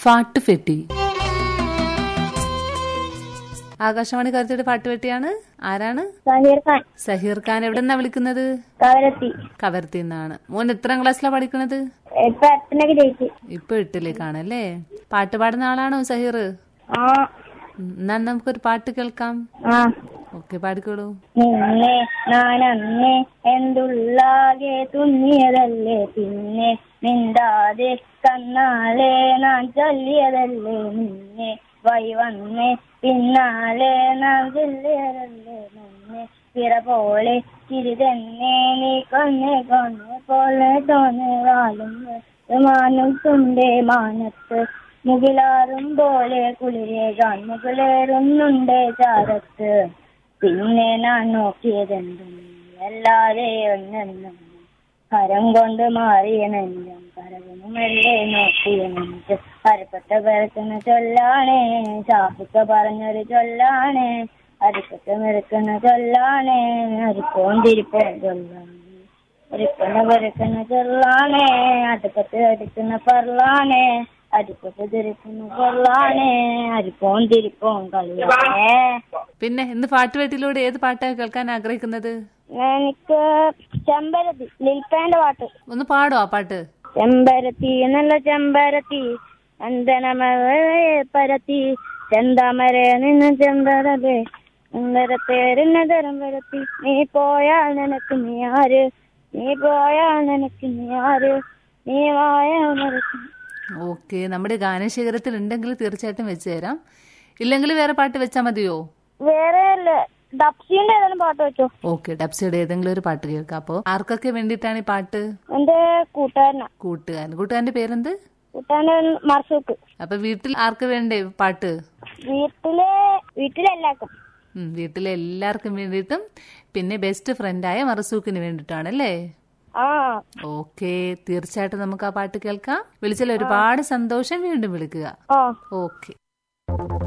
ഫാട്ടുഫെട്ടി ആകാശവാണി കരുത്തിയുടെ പാട്ടുപെട്ടിയാണ് ആരാണ് സഹീർ ഖാൻ സഹീർ ഖാൻ എവിടെ നിന്നാ വിളിക്കുന്നത് കവരത്തി കവർത്തി നിന്നാണ് മോൻ എത്രാം ക്ലാസ്സിലാ പഠിക്കണത് ഇപ്പൊ എട്ടിനൊക്കെ ജയിച്ചു ഇപ്പൊ എട്ടിലേക്കാണല്ലേ പാട്ട് പാടുന്ന ആളാണോ സഹീർ ആ ഉം, എന്നാ നമുക്കൊരു പാട്ട് കേൾക്കാം ആ ഓക്കെ പാടിക്കോളൂ നിന്നെ ഞാനന്നെ എന്തുള്ളാകെ തുന്നിയതല്ലേ പിന്നെ മിണ്ടാതെ കണ്ണാലെ ഞാൻ ചൊല്ലിയതല്ലേ നിന്നെ വൈ വന്നേ പിന്നാലെ നാം ചൊല്ലിയതല്ലേ നിന്നെ പിറ പോലെ ചിരി തന്നെ നീ കൊന്നെ കൊന്നെ പോലെ തോന്നെ വാലും മാനത്തുണ്ടേ മാനത്ത് മുകിലാറും പോലെ കുളിരേകാൻ മുകിലേറുന്നുണ്ടേ ചാരത്ത് പിന്നെ ഞാൻ നോക്കിയതെന്തും എല്ലാരെ ഒന്നെന്നും കരം കൊണ്ട് മാറിയ നെഞ്ചം കരകനുമല്ലേ നോക്കിയ നെഞ്ച് അരിപ്പട്ട പിറക്കുന്ന ചൊല്ലാണേ ചാപ്പിക്ക പറഞ്ഞൊരു ചൊല്ലാണേ അരിപ്പട്ട മെറുക്കുന്ന ചൊല്ലാണേ അരിപ്പോൻ തിരിപ്പോൻ ചൊല്ലാണേ അരിപ്പണ പെറുക്കുന്ന ചൊല്ലാണേ അടുപ്പത്ത് അടിക്കുന്ന പറലാണേ അരിപ്പത്ത് തിരിക്കുന്ന പൊള്ളാണേ അരിപ്പോൻ തിരിപ്പോൻ കളിയാണേ പിന്നെ ഇന്ന് പാട്ടുപെട്ടിയിലൂടെ ഏത് പാട്ടാ കേൾക്കാൻ ആഗ്രഹിക്കുന്നത് എനിക്ക് ചെമ്പരത്തി ലിൽപ്പേന്റെ പാട്ട് ഒന്ന് പാടോ ആ പാട്ട് ചെമ്പരത്തി നല്ല ചെമ്പരത്തി ചന്ദനമഴയെ പരത്തി ചെന്താമര നിന്ന് ചെമ്പരതെ സുന്ദരത്തേരിന്ന തരം വരത്തി നീ പോയാൽ നിനക്ക് നീ ആര് നീ പോയാൽ നിനക്ക് നീ ആര് നീ പോയാൽ നിനക്ക് ഓക്കെ നമ്മുടെ ഗാനശേഖരത്തിൽ ഉണ്ടെങ്കിൽ തീർച്ചയായിട്ടും വെച്ച് തരാം ഇല്ലെങ്കിൽ വേറെ പാട്ട് വെച്ചാൽ മതിയോ വേറെ ഡപ്സിന്റെ ഏതെങ്കിലും പാട്ട് വെച്ചോ ഓക്കെ ഡബ്സയുടെ ഏതെങ്കിലും ഒരു പാട്ട് കേൾക്കാം അപ്പോ ആർക്കൊക്കെ വേണ്ടിയിട്ടാണ് ഈ പാട്ട് എന്റെ കൂട്ടുകാരനാ കൂട്ടുകാരൻ കൂട്ടുകാരന്റെ പേരെന്ത് കൂട്ടുകാരൻ മർസൂക്ക് അപ്പൊ വീട്ടിൽ ആർക്ക് വേണ്ടേ പാട്ട് വീട്ടിലെ വീട്ടിലെല്ലാവർക്കും ഉം, വീട്ടിലെ എല്ലാവർക്കും വേണ്ടിയിട്ടും പിന്നെ ബെസ്റ്റ് ഫ്രണ്ടായ മറസൂക്കിന് വേണ്ടിയിട്ടാണല്ലേ ആ ഓക്കെ തീർച്ചയായിട്ടും നമുക്ക് ആ പാട്ട് കേൾക്കാം വിളിച്ചാൽ ഒരുപാട് സന്തോഷം വീണ്ടും വിളിക്കുക ആ ഓക്കെ